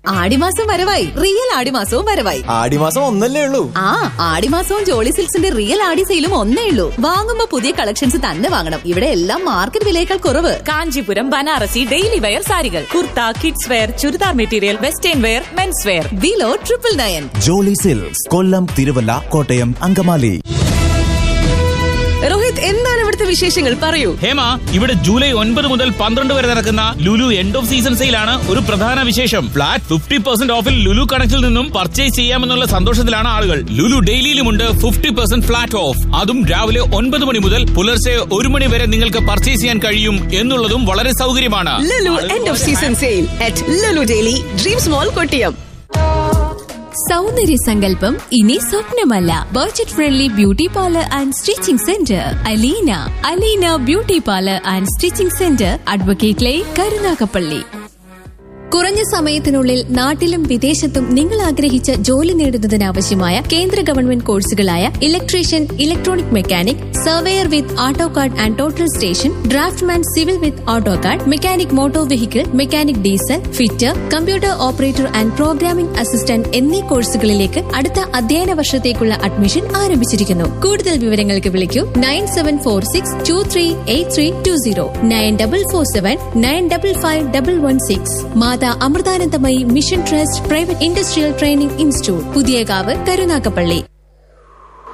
ആടിമാസം വരവായി റിയൽ ആടിമാസവും വരവായി ആടിമാസം ഒന്നല്ലേ ഉള്ളൂ ആ ആടിമാസവും ജോളി സിൽക്സിന്റെ റിയൽ ആടി സെയിലും ഒന്നേ ഉള്ളൂ വാങ്ങുമ്പോ പുതിയ കളക്ഷൻസ് തന്നെ വാങ്ങണം ഇവിടെ എല്ലാം മാർക്കറ്റ് വിലയേക്കാൾ കുറവ് കാഞ്ചീപുരം ബനാറസി ഡെയിലി വെയർ സാരികൾ kurta kids wear churidar material western wear men's wear below triple nine Jolly silks Kollam Thiruvalla Kottayam Angamaly Rohit എന്താണ് ഇവിടുത്തെ വിശേഷങ്ങൾ പറയൂ ഹേമ ഇവിടെ ജൂലൈ ഒൻപത് മുതൽ പന്ത്രണ്ട് വരെ നടക്കുന്ന ലുലു എൻഡ് ഓഫ് സീസൺ സെയിലാണ് ഒരു പ്രധാന വിശേഷം ഫ്ലാറ്റ് ഫിഫ്റ്റി പെർസെന്റ് ഓഫിൽ ലുലു കണക്റ്റിൽ നിന്നും പർച്ചേസ് ചെയ്യാമെന്നുള്ള സന്തോഷത്തിലാണ് ആളുകൾ ലുലു ഡെയിലിയിലുമുണ്ട് ഫിഫ്റ്റി പെർസെന്റ് ഫ്ലാറ്റ് ഓഫ് അതും രാവിലെ ഒൻപത് മണി മുതൽ പുലർച്ചെ ഒരു മണി വരെ നിങ്ങൾക്ക് പർച്ചേസ് ചെയ്യാൻ കഴിയും എന്നുള്ളതും വളരെ സൗകര്യമാണ് Lulu end of season sale at Lulu daily dreams mall Kottiyam സൗന്ദര്യ സങ്കല്പം ഇനി സ്വപ്നമല്ല budget friendly beauty parlour and stitching centre Aleena Aleena beauty parlour and stitching centre advocate line Karunagappally കുറഞ്ഞ സമയത്തിനുള്ളിൽ നാട്ടിലും വിദേശത്തും നിങ്ങൾ ആഗ്രഹിച്ച ജോലി നേടുന്നതിന് ആവശ്യമായ കേന്ദ്ര ഗവൺമെന്റ് കോഴ്സുകളായ electrician electronic mechanic surveyor with AutoCAD and total station draftsman civil with AutoCAD mechanic motor vehicle mechanic diesel fitter computer operator and programming assistant എന്നീ കോഴ്സുകളിലേക്ക് അടുത്ത അധ്യയന വർഷത്തേക്കുള്ള അഡ്മിഷൻ ആരംഭിച്ചിരിക്കുന്നു കൂടുതൽ വിവരങ്ങൾക്ക് വിളിക്കൂ nine seven four six two three eight three two zero nine double four seven nine double five double one six Mata Amritanandamayi mission trust private industrial training institute Puthiyakavu Karunagappally